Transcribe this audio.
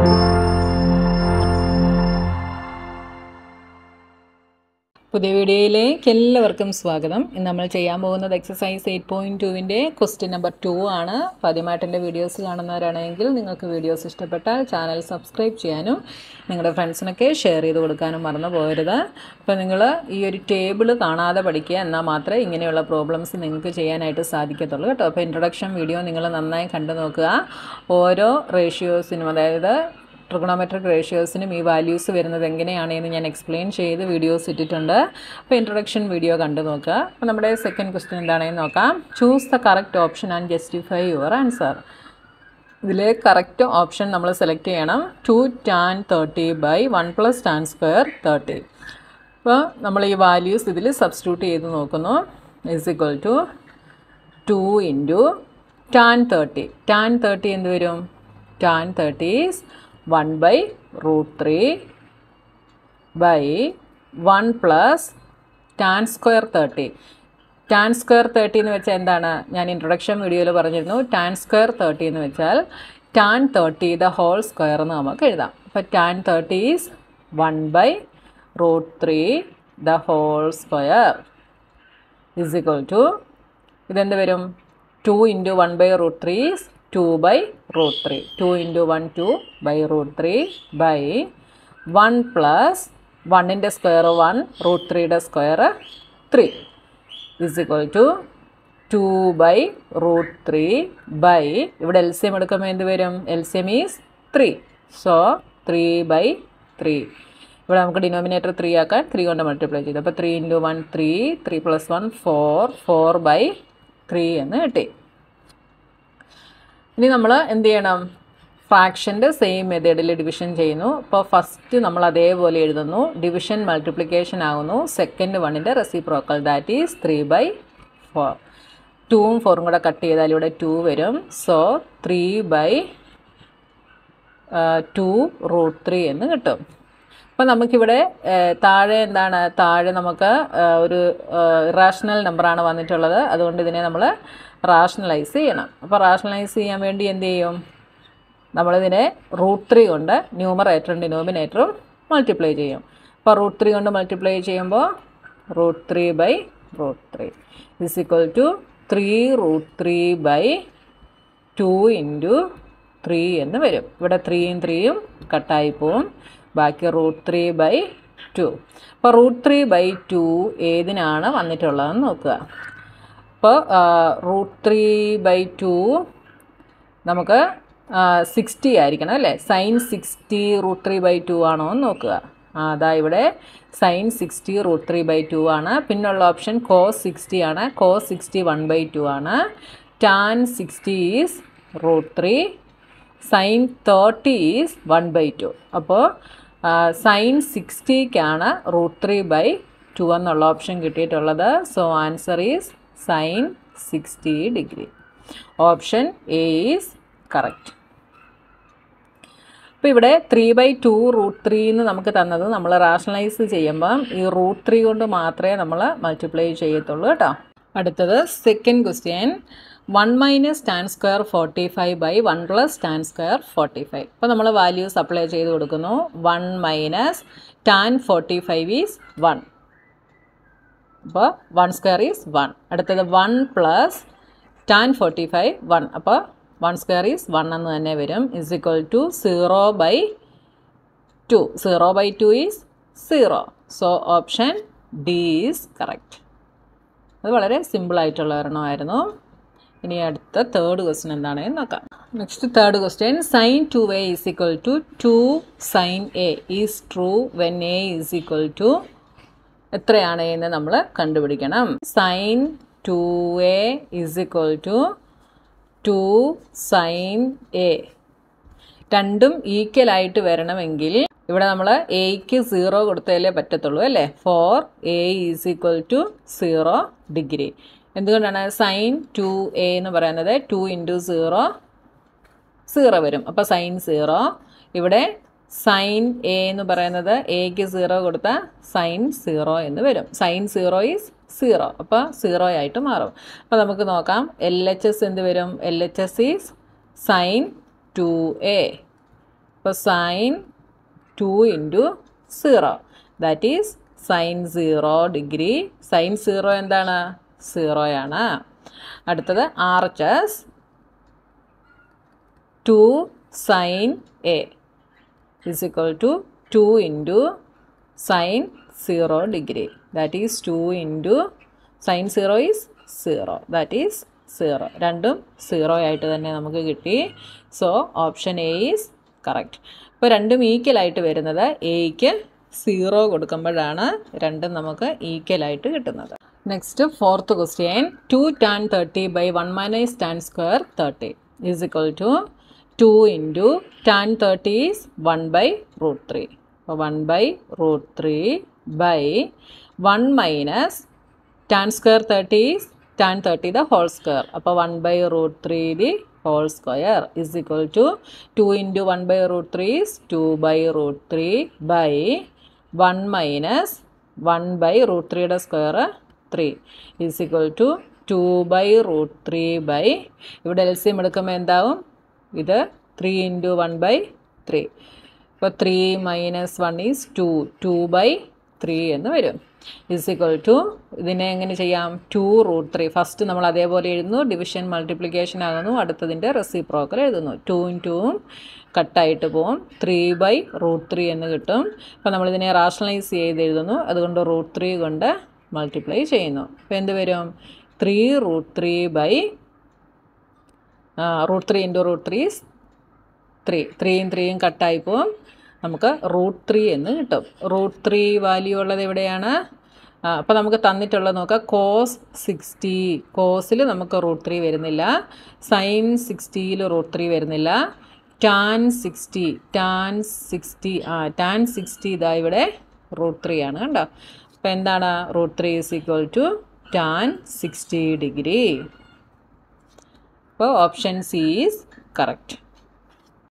പുതിയ വീഡിയോയിലേക്ക് എല്ലാവർക്കും സ്വാഗതം ഇന്ന് നമ്മൾ ചെയ്യാൻ പോകുന്നത് എക്സസൈസ് എയ്റ്റ് പോയിൻറ്റ് ടുവിൻ്റെ ക്വസ്റ്റ്യൻ നമ്പർ ടു ആണ് അപ്പോൾ ആദ്യമായിട്ട് എൻ്റെ വീഡിയോസ് കാണുന്നവരാണെങ്കിൽ നിങ്ങൾക്ക് വീഡിയോസ് ഇഷ്ടപ്പെട്ടാൽ ചാനൽ സബ്സ്ക്രൈബ് ചെയ്യാനും നിങ്ങളുടെ ഫ്രണ്ട്സിനൊക്കെ ഷെയർ ചെയ്ത് കൊടുക്കാനും മറന്നു പോകരുത് അപ്പോൾ നിങ്ങൾ ഈ ഒരു ടേബിൾ കാണാതെ പഠിക്കുക എന്നാൽ മാത്രമേ ഇങ്ങനെയുള്ള പ്രോബ്ലംസ് നിങ്ങൾക്ക് ചെയ്യാനായിട്ട് സാധിക്കത്തുള്ളൂ കേട്ടോ അപ്പോൾ ഇൻട്രൊഡക്ഷൻ വീഡിയോ നിങ്ങൾ നന്നായി കണ്ടു നോക്കുക ഓരോ റേഷ്യോസിനും അതായത് ട്രിഗണോമെട്രിക് റേഷ്യോസിനും ഈ വാല്യൂസ് വരുന്നത് എങ്ങനെയാണ് എന്ന് ഞാൻ എക്സ്പ്ലെയിൻ ചെയ്ത് വീഡിയോസ് ഇട്ടിട്ടുണ്ട് അപ്പോൾ ഇൻട്രൊഡക്ഷൻ വീഡിയോ കണ്ടു നോക്കുക അപ്പോൾ നമ്മുടെ സെക്കൻഡ് ക്വസ്റ്റ്യൻ എന്താണെന്ന് നോക്കാം choose the correct option and justify your answer ഇതിൽ കറക്റ്റ് ഓപ്ഷൻ നമ്മൾ സെലക്ട് ചെയ്യണം two tan thirty by one plus tan square thirty അപ്പോൾ നമ്മൾ ഈ വാല്യൂസ് ഇതിൽ സബ്സ്റ്റിറ്റ്യൂട്ട് ചെയ്ത് നോക്കുന്നു is equal to two into tan thirty tan thirty എന്ത് വരും tan thirty is one by root three by one plus tan square thirty tan square thirty എന്ന് വെച്ചാൽ എന്താണ് ഞാൻ ഇൻട്രൊഡക്ഷൻ വീഡിയോയിൽ പറഞ്ഞിരുന്നു ടാൻ സ്ക്വയർ തേർട്ടി എന്ന് വെച്ചാൽ tan thirty the whole square എന്ന് നമുക്ക് എഴുതാം അപ്പോൾ tan thirty is one by root three the whole square is equal to ഇതെന്ത് വരും to into one by root three is two by root three to into one two by root three by one plus വണ്ണിൻ്റെ square one root ത്രീയുടെ square three is equal to two by root three by ഇവിടെ L C M എടുക്കുമ്പോൾ എന്ത് വരും L C M is three so three by three ഇവിടെ നമുക്ക് denominator three ആക്കാൻ three കൊണ്ട് മൾട്ടിപ്ലൈ ചെയ്തു അപ്പോൾ three into one three three plus one four four by three എന്ന് കിട്ടി ഇനി നമ്മൾ എന്ത് ചെയ്യണം ഫ്രാക്ഷൻ്റെ സെയിം മെത്തേഡിൽ ഡിവിഷൻ ചെയ്യുന്നു അപ്പോൾ ഫസ്റ്റ് നമ്മൾ അതേപോലെ എഴുതുന്നു ഡിവിഷൻ മൾട്ടിപ്ലിക്കേഷൻ ആകുന്നു സെക്കൻഡ് വണ്ണിൻ്റെ reciprocal that is three by four ടൂവും ഫോറും കൂടെ കട്ട് ചെയ്താൽ ഇവിടെ ടു വരും so three by two root three എന്ന് കിട്ടും അപ്പോൾ നമുക്കിവിടെ താഴെ എന്താണ് താഴെ നമുക്ക് ഒരു ഇറാഷണൽ നമ്പറാണ് വന്നിട്ടുള്ളത് അതുകൊണ്ട് ഇതിനെ നമ്മൾ റാഷണലൈസ് ചെയ്യണം അപ്പോൾ റാഷണലൈസ് ചെയ്യാൻ വേണ്ടി എന്ത് ചെയ്യും നമ്മളിതിനെ റൂട്ട് ത്രീ കൊണ്ട് ന്യൂമറേറ്ററും ഡിനോമിനേറ്ററും മൾട്ടിപ്ലൈ ചെയ്യും അപ്പോൾ റൂട്ട് ത്രീ കൊണ്ട് മൾട്ടിപ്ലൈ ചെയ്യുമ്പോൾ root three by root three is equal to three root three by two into three എന്ന് വരും ഇവിടെ ത്രീയും ത്രീയും കട്ടായി പോവും ബാക്കി റൂട്ട് ത്രീ ബൈ ടു അപ്പോൾ റൂട്ട് ത്രീ ബൈ ടു ഏതിനാണ് വന്നിട്ടുള്ളതെന്ന് നോക്കുക അപ്പോൾ റൂട്ട് ത്രീ ബൈ ടു നമുക്ക് സിക്സ്റ്റി ആയിരിക്കണം അല്ലേ sine sixty root three by two ആണോ എന്ന് നോക്കുക ആ അതാ ഇവിടെ sine sixty root three by two ആണ് പിന്നുള്ള ഓപ്ഷൻ കോസ് സിക്സ്റ്റി ആണ് cos sixty one by two ആണ് tan sixty is root three sine thirty is one by two അപ്പോൾ സൈൻ സിക്സ്റ്റിക്കാണ് റൂട്ട് ത്രീ ബൈ ടു എന്നുള്ള ഓപ്ഷൻ കിട്ടിയിട്ടുള്ളത് so answer is sine sixty degree option A is correct അപ്പോൾ ഇവിടെ three by two root three എന്ന് നമുക്ക് തന്നത് നമ്മൾ റാഷണലൈസ് ചെയ്യുമ്പം ഈ റൂട്ട് ത്രീ കൊണ്ട് മാത്രമേ നമ്മൾ മൾട്ടിപ്ലൈ ചെയ്യത്തുള്ളൂ കേട്ടോ അടുത്തത് second question one minus tan square forty five by one plus tan square forty five അപ്പോൾ നമ്മൾ വാല്യൂസ് അപ്ലൈ ചെയ്ത് കൊടുക്കുന്നു one minus tan forty five is one അപ്പോൾ വൺ സ്ക്വയർ ഈസ് വൺ അടുത്തത് one plus tan forty five one അപ്പോൾ one square is one എന്ന് തന്നെ വരും is equal to zero by two zero by two is zero so option D is correct അത് വളരെ സിമ്പിളായിട്ടുള്ള ഒരെണ്ണമായിരുന്നു ഇനി അടുത്ത തേർഡ് ക്വസ്റ്റ്യൻ എന്താണെന്ന് നോക്കാം next third question sine two A is equal to two sine A is true when A is equal to എത്രയാണ് എന്ന് നമ്മൾ കണ്ടുപിടിക്കണം sine two A is equal to two sine A രണ്ടും ഈക്വൽ ആയിട്ട് വരണമെങ്കിൽ ഇവിടെ നമ്മൾ എയ്ക്ക് സീറോ കൊടുത്താലേ പറ്റത്തുള്ളൂ അല്ലേ for A is equal to zero degree എന്തുകൊണ്ടാണ് സൈൻ ടു എ എന്ന് പറയുന്നത് ടു ഇൻറ്റു സീറോ സീറോ വരും അപ്പോൾ സൈൻ സീറോ ഇവിടെ സൈൻ എ എന്ന് പറയുന്നത് എക്ക് സീറോ കൊടുത്താൽ സൈൻ സീറോ എന്ന് വരും സൈൻ സീറോ ഈസ് സീറോ അപ്പോൾ സീറോ ആയിട്ട് മാറും അപ്പോൾ നമുക്ക് നോക്കാം എൽ എച്ച് എസ് എന്ത് വരും L H S is sine two A അപ്പോൾ sine two into zero that is sine zero degree sine zero എന്താണ് സീറോയാണ് അടുത്തത് R H S two sine A is equal to two into sine zero degree that is two into sine zero is zero that is zero രണ്ടും zero ആയിട്ട് തന്നെ നമുക്ക് കിട്ടി so option A is correct ഇപ്പോൾ രണ്ടും ഈക്വലായിട്ട് വരുന്നത് എയ്ക്ക് zero കൊടുക്കുമ്പോഴാണ് രണ്ടും നമുക്ക് ഈക്വലായിട്ട് കിട്ടുന്നത് next fourth question two tan thirty by one minus tan square thirty is equal to two into tan thirty is one by root three അപ്പോൾ one by root three by one minus tan square thirty is tan thirty the whole square അപ്പോൾ one by root three the whole square is equal to two into one by root three is two by root three by one minus one by root ത്രീയുടെ square three is equal to two by root three by ഇവിടെ L C M എടുക്കുമ്പോൾ എന്താവും ഇത് three into one by three ഇപ്പോൾ three minus one is two two by three എന്ന് വരും is equal to ഇതിനെ എങ്ങനെ ചെയ്യാം ടു റൂട്ട് ത്രീ ഫസ്റ്റ് നമ്മൾ അതേപോലെ എഴുതുന്നു ഡിവിഷൻ മൾട്ടിപ്ലിക്കേഷൻ ആകുന്നു അടുത്തതിൻ്റെ റെസിപ്രോക്കൽ എഴുതുന്നു ടൂവും ടൂവും കട്ടായിട്ട് പോവും ത്രീ ബൈ റൂട്ട് ത്രീ എന്ന് കിട്ടും അപ്പോൾ നമ്മളിതിനെ റാഷണലൈസ് ചെയ്ത് എഴുതുന്നു അതുകൊണ്ട് റൂട്ട് ത്രീ കൊണ്ട് മൾട്ടിപ്ലൈ ചെയ്യുന്നു അപ്പോൾ എന്ത് വരും three root three by root three into root three three ത്രീയും ത്രീയും കട്ടായി പോവും നമുക്ക് റൂട്ട് ത്രീ എന്ന് കിട്ടും റൂട്ട് ത്രീ വാല്യൂ ഉള്ളത് എവിടെയാണ് അപ്പോൾ നമുക്ക് തന്നിട്ടുള്ളത് നോക്കാം കോസ് സിക്സ്റ്റി കോസിൽ നമുക്ക് റൂട്ട് ത്രീ വരുന്നില്ല സൈൻ സിക്സ്റ്റിയിൽ റൂട്ട് ത്രീ വരുന്നില്ല ടാൻ സിക്സ്റ്റി ടാൻ സിക്സ്റ്റി ആ ടാൻ സിക്സ്റ്റി ഇതാ ഇവിടെ റൂട്ട് ത്രീ ആണ് കണ്ടോ അപ്പോൾ എന്താണ് root three is equal to tan sixty degree അപ്പോൾ ഓപ്ഷൻ സി ഈസ് കറക്റ്റ്